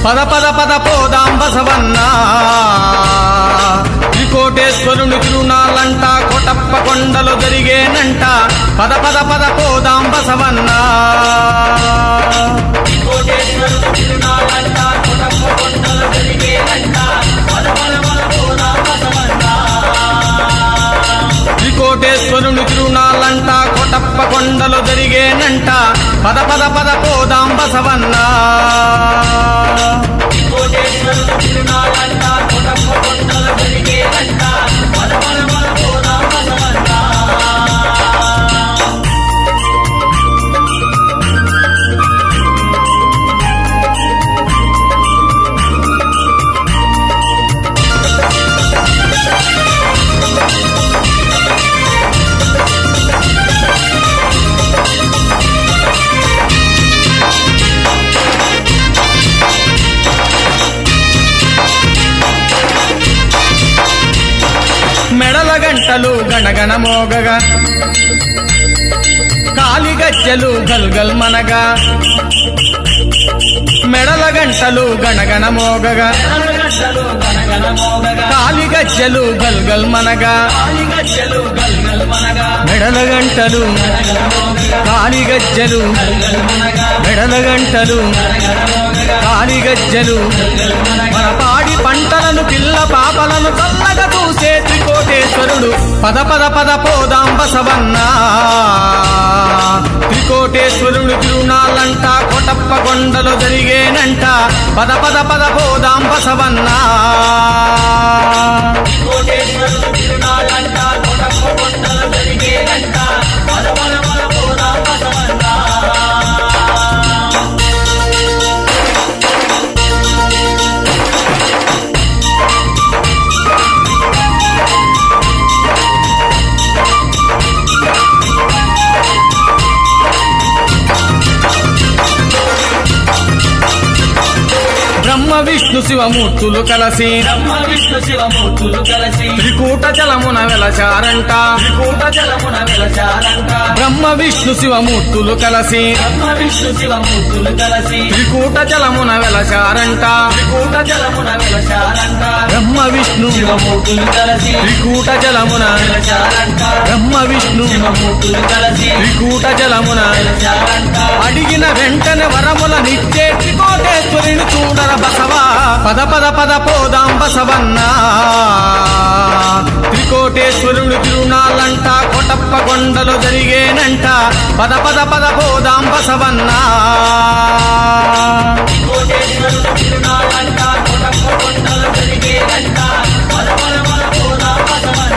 పద పద పద పోదాం బసవన్న త్రికోటేశ్వరుని తిరునాళ్ళంట కొటప్ప కొండలు జరిగేనంట పద పద పద పోదాం బసవన్న కోటేశ్వరుడు తిరునాళ్ళంట కొడప్ప కొండలు జరిగేనంట పద పద పద పోదాం బసవన్న త్రికోటేశ్వరుని తిరునాళ్ళంట కొటప్ప కొండలు జరిగేనంట పద పద పద పోదాం బసవన్న కోటేశ్వరుడు తిరునాళ్ళంట కొడప్ప కొండలు జరిగేనంట పద పద పద పోదాం బసవన్న మెడల గంటలు గణగణ మోగగా కాలిగజ్జలు గల్గల్ మనగా మెడల గంటలు గణగణ మోగగా గంటలు గనగన మోగగా కాలిగజ్జలు గల్గల్ మనగా కాలిగజ్జలు గల్గల్ మనగా మెడల గంటలు గనగన మోగగా కాలిగజ్జలు గల్గల్ మనగా మెడల గంటలు గనగన మోగగా కాలిగజ్జలు గల్గల్ మనగా మన పాడి పంటలను పిల్ల పాపలను చల్లగా చూసే త్రికోటేశ్వరుడు పద పద పద పోదాం బసవన్న త్రికోటేశ్వరుడు తిరునాళ్ళంట కొటప్ప కొండలు జరిగేనంట పద పద పద పోదాం బసవన్న కోటేశ్వరుడు తిరునాళ్ళంట కొడప్ప కొండలు జరిగేనంట పద పద పద పోదాం బసవన్న బ్రహ్మ విష్ణు శివమూర్తులు కలసి బ్రహ్మ విష్ణు శివమూర్తులు కలిసి త్రికూట జలమున వెలచారంట త్రికూట జలమున వెలచారంట బ్రహ్మ విష్ణు శివమూర్తులు కలసి బ్రహ్మ విష్ణు శివమూర్తులు కలిసి త్రికూట జలమున వెలచారంట త్రికూట జలమున వెలచారంట బ్రహ్మ విష్ణు శివమూర్తులు కలిసి త్రికూట జలమున వెలచారంట బ్రహ్మ విష్ణు శివమూర్తులు కలిసి త్రికూట జలమున వెలచారంట అడిగిన వెంటనే వరముల నిత్తే త్రికోటేశ్వరుని చూడర బసవా పద పద పద పోదాం బసవన్న త్రికోటేశ్వరుని తిరునాళ్ళంట కొటప్ప కొండలు జరిగేనంట పద పద పద పోదాం బసవన్న కోటేశ్వరుడు తిరునాళ్ళంట కొడప్ప కొండలు జరిగేనంట పద పద పద పోదాం బసవన్న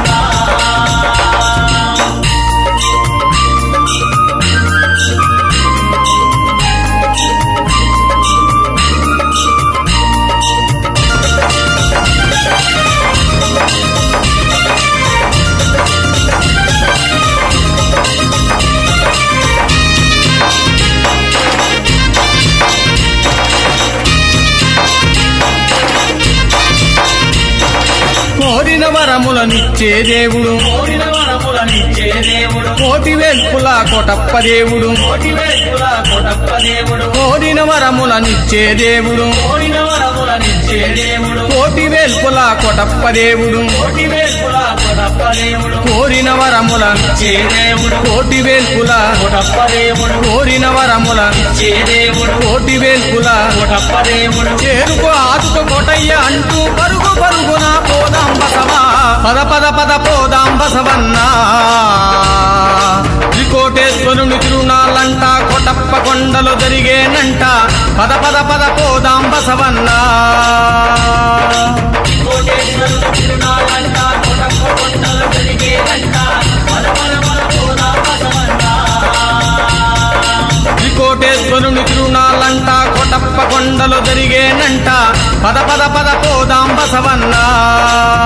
కోరిన వరములనిచ్చే దేవుడు కోరిన వరములనిచ్చే దేవుడు కోటి వేల్పుల కొటప్ప దేవుడు కోటి వేసుల కొడప్ప దేవుడు కోరిన వరములనిచ్చే దేవుడు కోరిన వరములనిచ్చే దేవుడు కోటి వేల్పుల కొటప్ప దేవుడు కోటి వేసుల కొడప్ప దేవుడు కోరిన వరముల చే దేవుడు కోటి వేల్పుల కొడప్ప దేవుడు కోరిన వరముల చే దేవుడు కోటి వేల్పుల కొడప్ప దేవుడు చేరుకో ఆతుకు కొటయ్య అంటూ పరుగు పరుగున పోదాం బసవా పద పద పద పోదాం బసవన్న త్రికోటేశ్వరుని తిరునాళ్ళంట కొటప్ప కొండలు జరిగేనంట పద పద పద పోదాం బసవన్న కోటేశ్వరుడు తిరునాళ్ళంట కొడప్ప కొండలు జరిగేనంట పద పద పద పోదాం బసవన్న త్రికోటేశ్వరుని తిరునాళ్ళంట కొటప్ప కొండలు జరిగేనంట పద పద పద పోదాం బసవన్న